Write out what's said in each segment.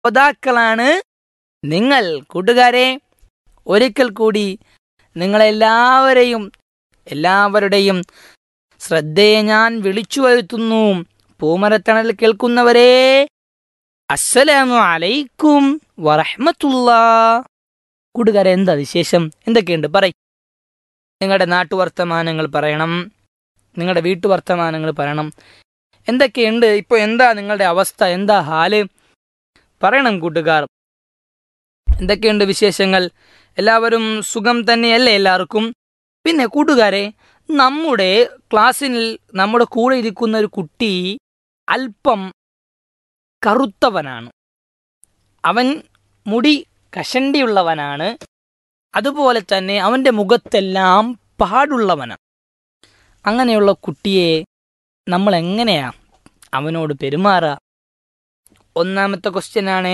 ശ്രോതാക്കളാണ് നിങ്ങൾ കൂട്ടുകാരെ ഒരിക്കൽ കൂടി നിങ്ങളെല്ലാവരെയും എല്ലാവരുടെയും ശ്രദ്ധയെ ഞാൻ വിളിച്ചു വരുത്തുന്നു പൂമരത്തണൽ കേൾക്കുന്നവരെ അസ്സലാമു അലൈക്കും വറഹ്മത്തുള്ള കൂട്ടുകാരെ എന്താ വിശേഷം എന്തൊക്കെയുണ്ട് പറയ് നിങ്ങളുടെ നാട്ടുവർത്തമാനങ്ങൾ പറയണം നിങ്ങളുടെ വീട്ടുവർത്തമാനങ്ങൾ പറയണം എന്തൊക്കെയുണ്ട് ഇപ്പോൾ എന്താ നിങ്ങളുടെ അവസ്ഥ എന്താ ഹാല് പറയണം കൂട്ടുകാർ എന്തൊക്കെയുണ്ട് വിശേഷങ്ങൾ എല്ലാവരും സുഖം തന്നെയല്ലേ എല്ലാവർക്കും പിന്നെ കൂട്ടുകാരെ നമ്മുടെ ക്ലാസ്സിൽ നമ്മുടെ കൂടെ ഇരിക്കുന്ന ഒരു കുട്ടി അല്പം കറുത്തവനാണ് അവൻ മുടി കഷണ്ടിയുള്ളവനാണ് അതുപോലെ തന്നെ അവൻ്റെ മുഖത്തെല്ലാം പാടുള്ളവനാണ് അങ്ങനെയുള്ള കുട്ടിയെ നമ്മൾ എങ്ങനെയാ അവനോട് പെരുമാറുക ഒന്നാമത്തെ ക്വസ്റ്റ്യൻ ആണ്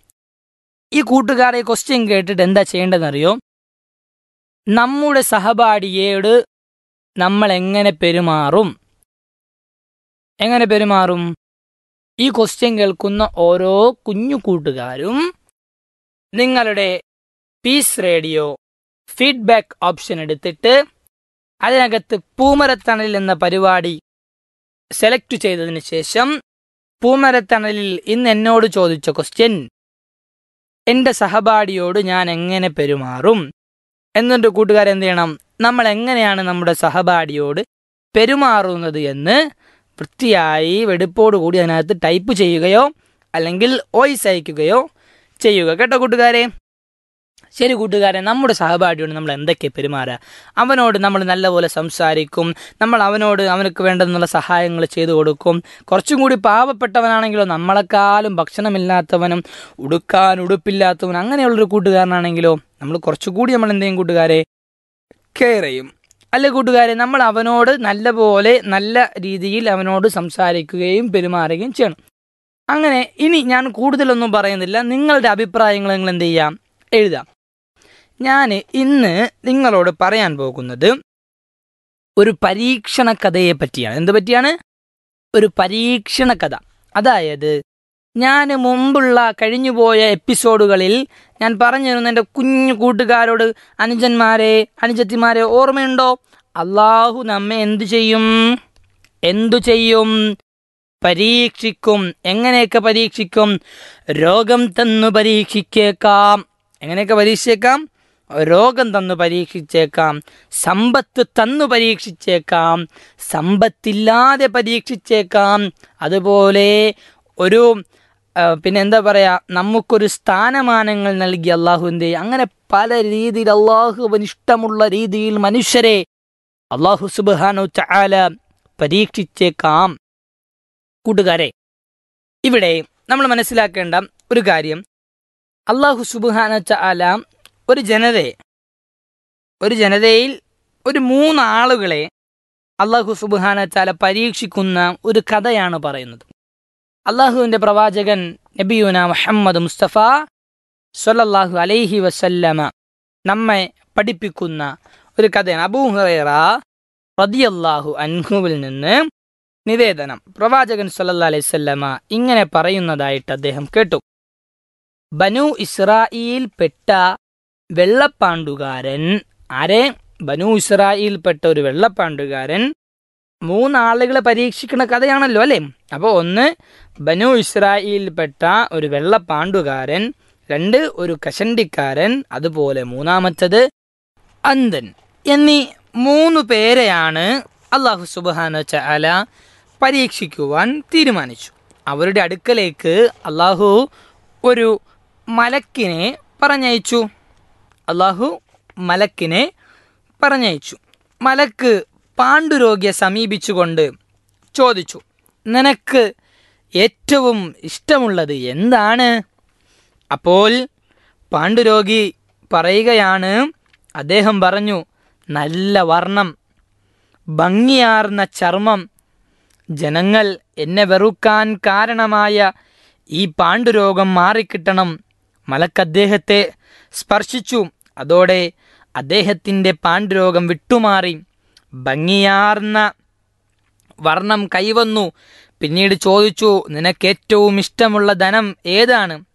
ഈ കൂട്ടുകാരെ ക്വസ്റ്റ്യൻ കേട്ടിട്ട് എന്താ ചെയ്യേണ്ടതെന്നറിയോ നമ്മുടെ സഹപാഠിയോട് നമ്മൾ എങ്ങനെ പെരുമാറും എങ്ങനെ പെരുമാറും ഈ ക്വസ്റ്റ്യൻ കേൾക്കുന്ന ഓരോ കുഞ്ഞു കൂട്ടുകാരും നിങ്ങളുടെ പീസ് റേഡിയോ ഫീഡ്ബാക്ക് ഓപ്ഷൻ എടുത്തിട്ട് അതിനകത്ത് പൂമരത്തണൽ എന്ന പരിപാടി സെലക്ട് ചെയ്തതിന് ശേഷം പൂമരത്തണലിൽ ഇന്ന് എന്നോട് ചോദിച്ച ക്വസ്റ്റ്യൻ എൻ്റെ സഹപാഠിയോട് ഞാൻ എങ്ങനെ പെരുമാറും എന്നിട്ട് കൂട്ടുകാർ എന്ത് ചെയ്യണം നമ്മൾ എങ്ങനെയാണ് നമ്മുടെ സഹപാഠിയോട് പെരുമാറുന്നത് എന്ന് വൃത്തിയായി വെടുപ്പോടുകൂടി അതിനകത്ത് ടൈപ്പ് ചെയ്യുകയോ അല്ലെങ്കിൽ വോയിസ് അയക്കുകയോ ചെയ്യുക കേട്ടോ കൂട്ടുകാരെ ശരി കൂട്ടുകാരെ നമ്മുടെ സഹപാഠിയോട് നമ്മൾ എന്തൊക്കെ പെരുമാറുക അവനോട് നമ്മൾ നല്ലപോലെ സംസാരിക്കും നമ്മൾ അവനോട് അവനക്ക് വേണ്ടുന്നുള്ള സഹായങ്ങൾ ചെയ്തു കൊടുക്കും കുറച്ചും കൂടി പാവപ്പെട്ടവനാണെങ്കിലോ നമ്മളെക്കാളും ഭക്ഷണമില്ലാത്തവനും ഉടുക്കാൻ ഉടുപ്പില്ലാത്തവനും അങ്ങനെയുള്ളൊരു കൂട്ടുകാരനാണെങ്കിലോ നമ്മൾ കുറച്ചുകൂടി നമ്മൾ എന്തെങ്കിലും കൂട്ടുകാരെ കെയർ ചെയ്യും അല്ലെ കൂട്ടുകാരെ നമ്മൾ അവനോട് നല്ലപോലെ നല്ല രീതിയിൽ അവനോട് സംസാരിക്കുകയും പെരുമാറുകയും ചെയ്യണം അങ്ങനെ ഇനി ഞാൻ കൂടുതലൊന്നും പറയുന്നില്ല നിങ്ങളുടെ അഭിപ്രായങ്ങൾ നിങ്ങൾ എന്ത് ചെയ്യാം എഴുതാം ഞാൻ ഇന്ന് നിങ്ങളോട് പറയാൻ പോകുന്നത് ഒരു പരീക്ഷണ കഥയെ പറ്റിയാണ് എന്ത് പറ്റിയാണ് ഒരു പരീക്ഷണ കഥ അതായത് ഞാൻ മുമ്പുള്ള കഴിഞ്ഞുപോയ എപ്പിസോഡുകളിൽ ഞാൻ പറഞ്ഞു തരുന്ന എൻ്റെ കുഞ്ഞു കൂട്ടുകാരോട് അനുജന്മാരെ അനുജത്തിമാരെ ഓർമ്മയുണ്ടോ അള്ളാഹു നമ്മെ എന്തു ചെയ്യും എന്തു ചെയ്യും പരീക്ഷിക്കും എങ്ങനെയൊക്കെ പരീക്ഷിക്കും രോഗം തന്നു പരീക്ഷിക്കേക്കാം എങ്ങനെയൊക്കെ പരീക്ഷിച്ചേക്കാം രോഗം തന്നു പരീക്ഷിച്ചേക്കാം സമ്പത്ത് തന്നു പരീക്ഷിച്ചേക്കാം സമ്പത്തില്ലാതെ പരീക്ഷിച്ചേക്കാം അതുപോലെ ഒരു ആ, പിന്നെ എന്താ പറയാ നമുക്കൊരു സ്ഥാനമാനങ്ങൾ നൽകി അള്ളാഹുവിൻ്റെ അങ്ങനെ പല രീതിയിൽ അള്ളാഹുവിന് ഇഷ്ടമുള്ള രീതിയിൽ മനുഷ്യരെ അള്ളാഹു സുബാനു ചാല പരീക്ഷിച്ചേക്കാം കൂട്ടുകാരെ ഇവിടെ നമ്മൾ മനസ്സിലാക്കേണ്ട ഒരു കാര്യം അള്ളാഹു സുബാന ചാല ഒരു ജനതയെ ഒരു ജനതയിൽ ഒരു മൂന്നാളുകളെ അള്ളാഹു സുബാന ചാല പരീക്ഷിക്കുന്ന ഒരു കഥയാണ് പറയുന്നത് അള്ളാഹുവിൻ്റെ പ്രവാചകൻ നബിയുന മുഹമ്മദ് മുസ്തഫ സല്ലല്ലാഹു അലൈഹി വസല്ലമ നമ്മെ പഠിപ്പിക്കുന്ന ഒരു കഥയാണ് അബൂ ഹുറൈറ റദിയല്ലാഹു അൻഹുവിൽ നിന്ന് നിവേദനം പ്രവാചകൻ സല്ലല്ലാഹു അലൈഹി വസല്ലമ ഇങ്ങനെ പറയുന്നതായിട്ട് അദ്ദേഹം കേട്ടു ബനു ഇസ്രായേൽപ്പെട്ട വെള്ളപ്പാണ്ടുകാരൻ ആരെ ബനു ഇസ്രായേൽപ്പെട്ട ഒരു വെള്ളപ്പാണ്ടുകാരൻ മൂന്നാളുകളെ പരീക്ഷിക്കുന്ന കഥയാണല്ലോ അല്ലേ അപ്പോൾ ഒന്ന് ബനു ഇസ്രായേലിൽപ്പെട്ട ഒരു വെള്ളപ്പാണ്ടുകാരൻ രണ്ട് ഒരു കഷണ്ടിക്കാരൻ അതുപോലെ മൂന്നാമത്തത് അന്ധൻ എന്നീ മൂന്ന് പേരെയാണ് അള്ളാഹു സുബാന ചാല പരീക്ഷിക്കുവാൻ തീരുമാനിച്ചു അവരുടെ അടുക്കലേക്ക് അള്ളാഹു ഒരു മലക്കിനെ പറഞ്ഞയച്ചു അള്ളാഹു മലക്കിനെ പറഞ്ഞയച്ചു മലക്ക് പാണ്ഡുരോഗിയെ സമീപിച്ചുകൊണ്ട് ചോദിച്ചു നിനക്ക് ഏറ്റവും ഇഷ്ടമുള്ളത് എന്താണ് അപ്പോൾ പാണ്ഡുരോഗി പറയുകയാണ് അദ്ദേഹം പറഞ്ഞു നല്ല വർണ്ണം ഭംഗിയാർന്ന ചർമ്മം ജനങ്ങൾ എന്നെ വെറുക്കാൻ കാരണമായ ഈ പാണ്ഡുരോഗം മാറിക്കിട്ടണം മലക്ക് അദ്ദേഹത്തെ സ്പർശിച്ചു അതോടെ അദ്ദേഹത്തിൻ്റെ പാണ്ഡുരോഗം വിട്ടുമാറി ഭംഗിയാർന്ന വർണ്ണം കൈവന്നു പിന്നീട് ചോദിച്ചു നിനക്ക് ഏറ്റവും ഇഷ്ടമുള്ള ധനം ഏതാണ്